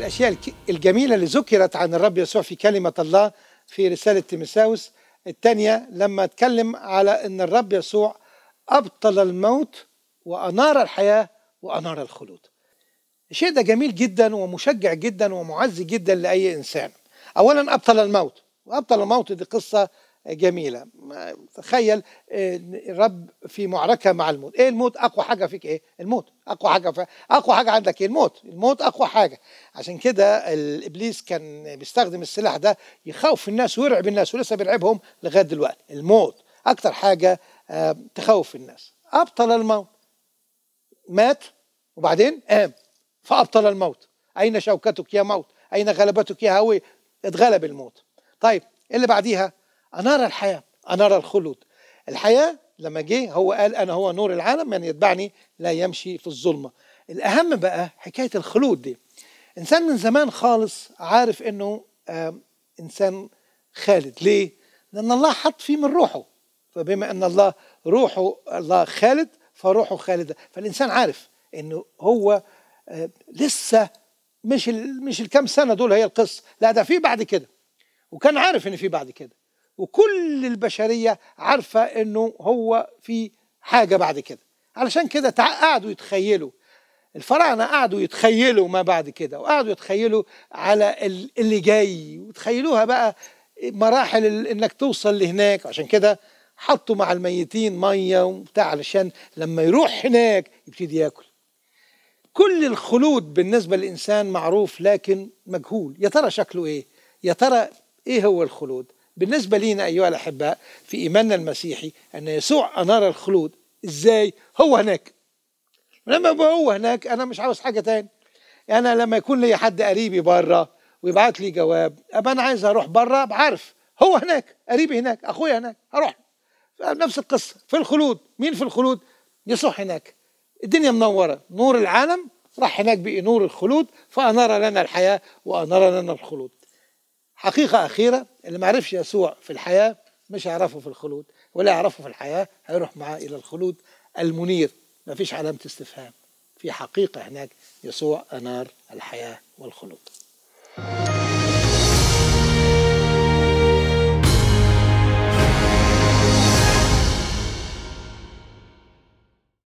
الأشياء الك- الجميلة اللي ذكرت عن الرب يسوع في كلمة الله في رسالة تيموثاوس الثانية لما اتكلم على أن الرب يسوع أبطل الموت وأنار الحياة وأنار الخلود الشيء ده جميل جدا ومشجع جدا ومعزي جدا لأي إنسان أولا أبطل الموت وأبطل الموت دي قصة جميلة ما- تخيل آه، الرب في معركة مع الموت إيه الموت أقوى حاجة فيك إيه الموت أقوى حاجة في أقوى حاجة عندك إيه الموت الموت أقوى حاجة عشان كده الإبليس كان بيستخدم السلاح ده يخوف الناس ويرعب الناس ولسه بيرعبهم لغاية دلوقتي الموت أكتر حاجة آه، تخوف الناس أبطل الموت مات وبعدين قام فأبطل الموت أين شوكتك يا موت أين غلبتك يا هوي اتغلب الموت طيب إيه اللي بعديها أنار الحياة أنار الخلود الحياة لما جه هو قال أنا هو نور العالم من يتبعني لا يمشي في الظلمة الأهم بقى حكاية الخلود دي إنسان من زمان خالص عارف إنه آم، إنسان خالد ليه؟ لأن الله حط فيه من روحه فبما أن الله روحه الله خالد فروحه خالدة فالإنسان عارف إنه هو آه، لسه مش ال- مش الكام سنة دول هي القصة لا ده في بعد كده وكان عارف ان في بعد كده وكل البشريه عارفه انه هو في حاجه بعد كده علشان كده تع- قعدوا يتخيلوا الفراعنه قعدوا يتخيلوا ما بعد كده وقعدوا يتخيلوا على ال- اللي جاي وتخيلوها بقى مراحل ال- انك توصل لهناك عشان كده حطوا مع الميتين ميه وبتاع علشان لما يروح هناك يبتدي ياكل كل الخلود بالنسبة للإنسان معروف لكن مجهول يا ترى شكله إيه يا ترى إيه هو الخلود بالنسبة لينا أيها الأحباء في إيماننا المسيحي أن يسوع أنار الخلود إزاي هو هناك لما يبقى هو هناك أنا مش عاوز حاجة تاني أنا لما يكون لي حد قريبي بره ويبعت لي جواب أبقى أنا عايز أروح بره بعرف هو هناك قريبي هناك أخويا هناك أروح نفس القصة في الخلود مين في الخلود يسوع هناك الدنيا منورة نور العالم راح هناك بقي نور الخلود فأنار لنا الحياة وأنار لنا الخلود حقيقة أخيرة اللي ما عرفش يسوع في الحياة مش هيعرفه في الخلود ولا يعرفه في الحياة هيروح معاه إلى الخلود المنير ما فيش علامة استفهام في حقيقة هناك يسوع أنار الحياة والخلود